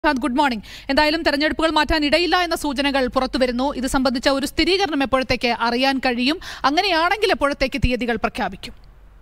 Prasad good morning എന്തായാലും തെരഞ്ഞെടുപ്പുകൾ മാറ്റാൻ ഇടയില്ല എന്ന സൂചനകൾ പുറത്തുവരുന്നു ഇത് സംബന്ധിച്ച ഒരു സ്ഥിരീകരണം എപ്പോഴത്തേക്ക് അറിയാൻ കഴിയും അങ്ങനെയാണെങ്കിൽ എപ്പോഴത്തേക്ക് തീയതികൾ പ്രഖ്യാപിക്കും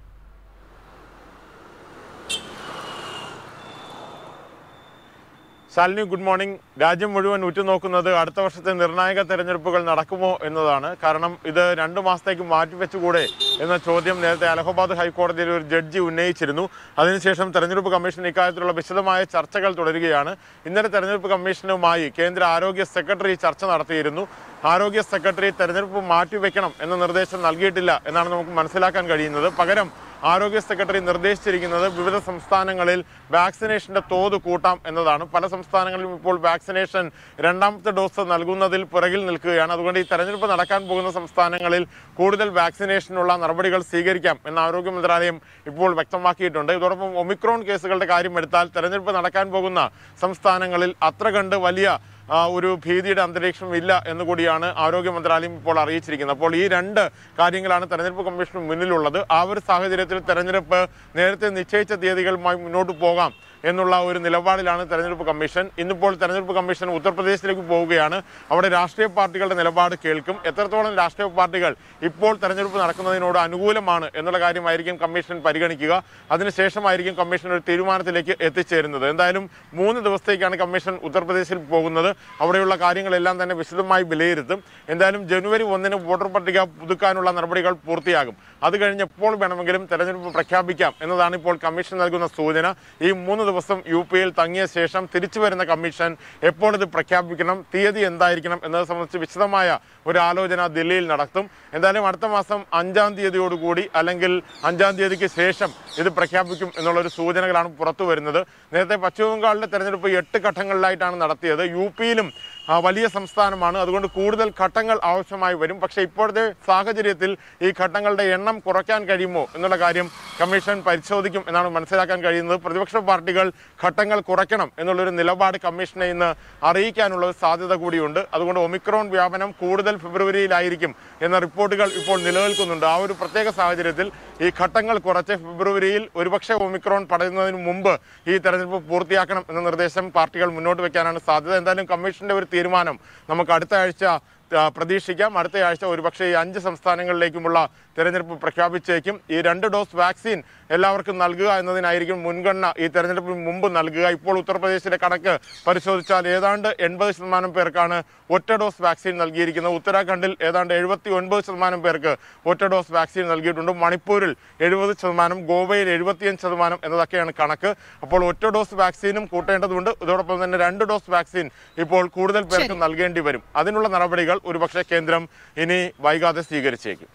ശാലിനി ഗുഡ് മോർണിംഗ് രാജ്യം മുഴുവൻ ഉറ്റുനോക്കുന്നത് അടുത്ത വർഷത്തെ നിർണായക തെരഞ്ഞെടുപ്പുകൾ നടക്കുമോ എന്നതാണ് കാരണം ഇത് രണ്ടു മാസത്തേക്ക് മാറ്റിവെച്ചുകൂടെ എന്ന ചോദ്യം നേരത്തെ അലഹബാദ് ഹൈക്കോടതിയിൽ ഒരു ജഡ്ജി ഉന്നയിച്ചിരുന്നു അതിനുശേഷം തെരഞ്ഞെടുപ്പ് കമ്മീഷൻ ഇക്കാര്യത്തിലുള്ള വിശദമായ ചർച്ചകൾ തുടരുകയാണ് ഇന്നലെ തെരഞ്ഞെടുപ്പ് കമ്മീഷനുമായി കേന്ദ്ര ആരോഗ്യ സെക്രട്ടറി ചർച്ച നടത്തിയിരുന്നു ആരോഗ്യ സെക്രട്ടറി തെരഞ്ഞെടുപ്പ് മാറ്റിവെക്കണം എന്ന നിർദ്ദേശം നൽകിയിട്ടില്ല എന്നാണ് നമുക്ക് മനസ്സിലാക്കാൻ കഴിയുന്നത് പകരം ആരോഗ്യ സെക്രട്ടറി നിർദ്ദേശിച്ചിരിക്കുന്നത് വിവിധ സംസ്ഥാനങ്ങളിൽ വാക്സിനേഷന്റെ തോത് കൂട്ടാം എന്നതാണ് പല സംസ്ഥാനങ്ങളിലും ഇപ്പോൾ വാക്സിനേഷൻ രണ്ടാമത്തെ ഡോസ് നൽകുന്നതിൽ പിറകിൽ നിൽക്കുകയാണ് അതുകൊണ്ട് ഈ തെരഞ്ഞെടുപ്പ് നടക്കാൻ പോകുന്ന സംസ്ഥാനങ്ങളിൽ കൂടുതൽ വാക്സിനേഷനുള്ള നടപടികൾ സ്വീകരിക്കാം എന്ന് ആരോഗ്യ മന്ത്രാലയം ഇപ്പോൾ വ്യക്തമാക്കിയിട്ടുണ്ട് ഇതോടൊപ്പം ഒമിക്രോൺ കേസുകളുടെ കാര്യം എടുത്താൽ തെരഞ്ഞെടുപ്പ് നടക്കാൻ പോകുന്ന സംസ്ഥാനങ്ങളിൽ അത്ര കണ്ട് വലിയ ആ, ഒരു ഭീതിയുടെ അന്തരീക്ഷം ഇല്ല എന്നുകൂടിയാണ് ആരോഗ്യ മന്ത്രാലയം ഇപ്പോൾ അറിയിച്ചിരിക്കുന്നത് അപ്പോൾ ഈ രണ്ട് കാര്യങ്ങളാണ് തെരഞ്ഞെടുപ്പ് കമ്മീഷന് മുന്നിലുള്ളത് ആ ഒരു സാഹചര്യത്തിൽ തെരഞ്ഞെടുപ്പ് നേരത്തെ നിശ്ചയിച്ച തീയതികളുമായി മുന്നോട്ട് പോകാം എന്നുള്ള ഒരു നിലപാടിലാണ് തെരഞ്ഞെടുപ്പ് കമ്മീഷൻ ഇന്നിപ്പോൾ തെരഞ്ഞെടുപ്പ് കമ്മീഷൻ ഉത്തർപ്രദേശിലേക്ക് പോവുകയാണ് അവിടെ രാഷ്ട്രീയ പാർട്ടികളുടെ നിലപാട് കേൾക്കും എത്രത്തോളം രാഷ്ട്രീയ പാർട്ടികൾ ഇപ്പോൾ തെരഞ്ഞെടുപ്പ് നടക്കുന്നതിനോട് അനുകൂലമാണ് എന്നുള്ള കാര്യമായിരിക്കും കമ്മീഷൻ പരിഗണിക്കുക അതിനുശേഷമായിരിക്കും കമ്മീഷൻ ഒരു തീരുമാനത്തിലേക്ക് എത്തിച്ചേരുന്നത് എന്തായാലും മൂന്ന് ദിവസത്തേക്കാണ് കമ്മീഷൻ ഉത്തർപ്രദേശിൽ പോകുന്നത് അവിടെയുള്ള കാര്യങ്ങളെല്ലാം തന്നെ വിശദമായി വിലയിരുത്തും എന്തായാലും ജനുവരി ഒന്നിന് വോട്ടർ പട്ടിക പുതുക്കാനുള്ള നടപടികൾ പൂർത്തിയാകും അത് കഴിഞ്ഞ് എപ്പോൾ വേണമെങ്കിലും തെരഞ്ഞെടുപ്പ് പ്രഖ്യാപിക്കാം എന്നതാണ് ഇപ്പോൾ കമ്മീഷൻ നൽകുന്ന സൂചന ഈ മൂന്ന് ദിവസം യു പിയിൽ തങ്ങിയ ശേഷം തിരിച്ചു വരുന്ന കമ്മീഷൻ എപ്പോൾ ഇത് പ്രഖ്യാപിക്കണം തീയതി എന്തായിരിക്കണം എന്നത് സംബന്ധിച്ച് വിശദമായ ഒരു ആലോചന ദില്ലിയിൽ നടത്തും എന്തായാലും അടുത്ത മാസം അഞ്ചാം തീയതിയോടുകൂടി അല്ലെങ്കിൽ അഞ്ചാം തീയതിക്ക് ശേഷം ഇത് പ്രഖ്യാപിക്കും എന്നുള്ള ഒരു സൂചനകളാണ് പുറത്തു വരുന്നത് നേരത്തെ പശ്ചിമ ബംഗാളിലെ തെരഞ്ഞെടുപ്പ് എട്ട് ഘട്ടങ്ങളിലായിട്ടാണ് നടത്തിയത് യു പിയിലും ആ, വലിയ സംസ്ഥാനമാണ് അതുകൊണ്ട് കൂടുതൽ ഘട്ടങ്ങൾ ആവശ്യമായി വരും പക്ഷേ ഇപ്പോഴത്തെ സാഹചര്യത്തിൽ ഈ ഘട്ടങ്ങളുടെ എണ്ണം കുറയ്ക്കാൻ കഴിയുമോ എന്നുള്ള കാര്യം കമ്മീഷൻ പരിശോധിക്കും എന്നാണ് മനസ്സിലാക്കാൻ കഴിയുന്നത് പ്രതിപക്ഷ പാർട്ടികൾ ഘട്ടങ്ങൾ കുറയ്ക്കണം എന്നുള്ളൊരു നിലപാട് കമ്മീഷനെ ഇന്ന് അറിയിക്കാനുള്ള ഒരു സാധ്യത കൂടിയുണ്ട് അതുകൊണ്ട് ഒമിക്രോൺ വ്യാപനം കൂടുതൽ ഫെബ്രുവരിയിലായിരിക്കും എന്ന റിപ്പോർട്ടുകൾ ഇപ്പോൾ നിലനിൽക്കുന്നുണ്ട് ആ ഒരു പ്രത്യേക സാഹചര്യത്തിൽ ഈ ഘട്ടങ്ങൾ കുറച്ച് ഫെബ്രുവരിയിൽ ഒരുപക്ഷെ ഒമിക്രോൺ പടരുന്നതിന് മുമ്പ് ഈ തെരഞ്ഞെടുപ്പ് പൂർത്തിയാക്കണം എന്ന നിർദ്ദേശം പാർട്ടികൾ മുന്നോട്ട് വെക്കാനാണ് സാധ്യത എന്തായാലും കമ്മീഷന്റെ ഒരു തീരുമാനം നമുക്ക് അടുത്ത ആഴ്ച ആ, പ്രതീക്ഷിക്കാം അടുത്ത ആഴ്ച ഒരുപക്ഷെ ഈ അഞ്ച് സംസ്ഥാനങ്ങളിലേക്കുമുള്ള തെരഞ്ഞെടുപ്പ് പ്രഖ്യാപിച്ചേക്കും ഈ രണ്ട് ഡോസ് വാക്സിൻ എല്ലാവർക്കും നൽകുക എന്നതിനായിരിക്കും മുൻഗണന ഈ തെരഞ്ഞെടുപ്പിന് മുമ്പ് നൽകുക ഇപ്പോൾ ഉത്തർപ്രദേശിലെ കണക്ക് പരിശോധിച്ചാൽ ഏതാണ്ട് എൺപത് ശതമാനം പേർക്കാണ് ഒറ്റ ഡോസ് വാക്സിൻ നൽകിയിരിക്കുന്നത് ഉത്തരാഖണ്ഡിൽ ഏതാണ്ട് എഴുപത്തി ഒൻപത് ശതമാനം പേർക്ക് ഒറ്റ ഡോസ് വാക്സിൻ നൽകിയിട്ടുണ്ട് മണിപ്പൂരിൽ എഴുപത് ശതമാനം ഗോവയിൽ എഴുപത്തിയഞ്ച് ശതമാനം എന്നതൊക്കെയാണ് കണക്ക് അപ്പോൾ ഒറ്റ ഡോസ് വാക്സിനും കൂട്ടേണ്ടതുണ്ട് ഇതോടൊപ്പം തന്നെ രണ്ട് ഡോസ് വാക്സിൻ ഇപ്പോൾ കൂടുതൽ പേർക്ക് നൽകേണ്ടി വരും അതിനുള്ള നടപടികൾ ഒരുപക്ഷെ കേന്ദ്രം ഇനി വൈകാതെ സ്വീകരിച്ചേക്കും